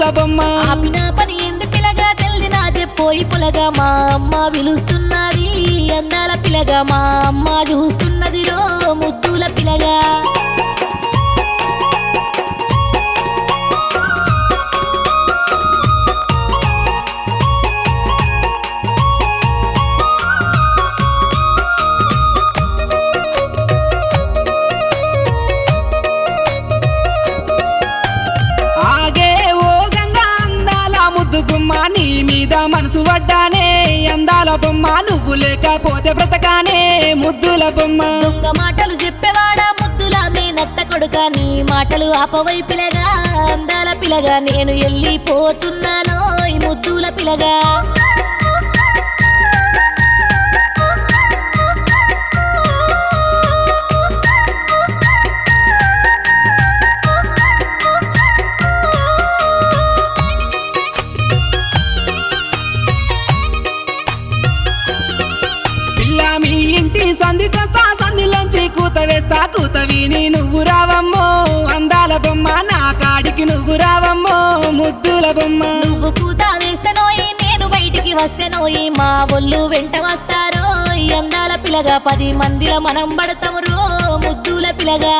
బొమ్మ ఆపిన పని ఎందు పిల్లగా తెల్దినా చెప్పోయి పులగా మా అమ్మ పిలుస్తున్నది అందాల పిల్లగా మా అమ్మ చూస్తున్నది రో ముద్దుల పిల్లగా ఆగే ఓ గంగా అందాల ముద్దు గుమ్మ నీ మీద మనసు పడ్డానే అందాల బొమ్మ నువ్వు లేకపోతే బ్రతకానే ముద్దుల బొమ్మ దొంగ మాటలు చెప్పేవాడా ముద్దుల మీ నత్త కొడుక నీ మాటలు ఆపవై పిలగా అందాల పిలగా నేను వెళ్ళిపోతున్నాను ఈ ముద్దుల పిలగా పిల్ల మీ ఇంటి సంధికొస్తా సంధిలోంచి కూత వేస్తా కూత విని నువ్వు రావమ్మో అందాల బొమ్మ నా కాడికి నువ్వు రావమ్మో ముద్దుల బొమ్మ నువ్వు కూత వేస్తేనోయి నేను బయటికి వస్తేనోయి మా ఒళ్ళు వెంట వస్తారో ఈ అందాల పిలగా పది మందిల మనం పడతాము రో ముద్దుల పిలగా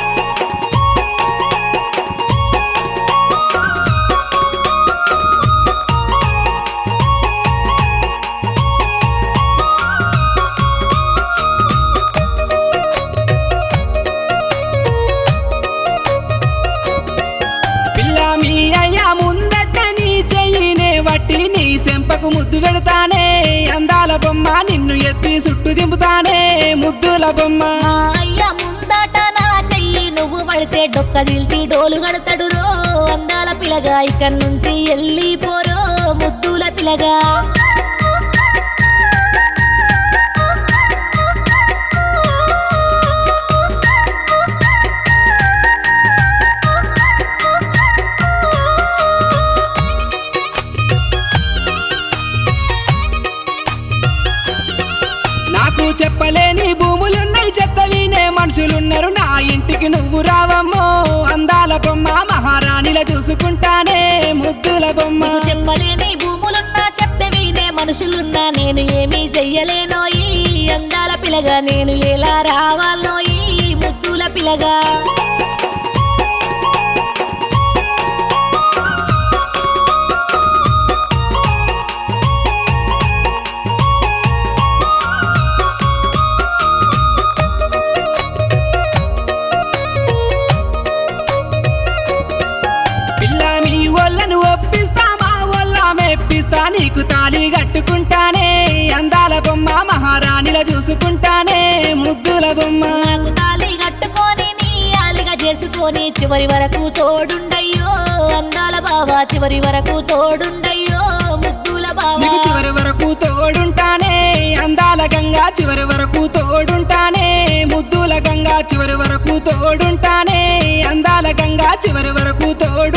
పిల్ల మీ అయ్యా ముందట నీ చెయ్యినే వట్టి నీ సెంపకు ముద్దు పెడతానే అందాల బొమ్మ నిన్ను ఎత్తి చుట్టు దింపుతానే ముద్దుల బొమ్మ మా అయ్య ముందట నా చెయ్యి నువ్వు పడితే డొక్క చీల్చి డోలు గడతాడు రో అందాల పిలగా ఇక్కడి నుంచి వెళ్ళిపోరో ముద్దుల పిలగా నాకు చెప్పలేని భూములున్నాయి చెత్త వినే మనుషులున్నారు నా ఇంటికి నువ్వు రావమ్మో అందాల బొమ్మ మహారాణిల చూసుకుంటానే ముద్దుల బొమ్మ నీకు చెప్పలేని భూములున్నా చెప్తే వినే మనుషులున్నా నేను ఏమీ చెయ్యలేనో ఈ అందాల పిలగా నేను ఎలా రావాలనో ఈ ముద్దుల పిలగా పిల్ల మీ ఒళ్ళను ఒప్పిస్తా మా ఒళ్ళ మెప్పిస్తా నీకు తాళి కట్టుకుంటానే అందాల బొమ్మ మహారాణిల చూసుకుంటానే ముద్దుల బొమ్మ నాకు తాళి కట్టుకొని నీ ఆలిగా చేసుకొని చివరి వరకు తోడుండయ్యో అందాల బావా చివరి వరకు తోడుండయ్యో ముద్దుల బావా నీకు చివరి వరకు తోడుంటానే అందాల గంగా చివరి వరకు తోడుంటానే ముద్దుల గంగా చివరి వరకు తోడుంటానే అందాల గంగా చివరి వరకు తోడు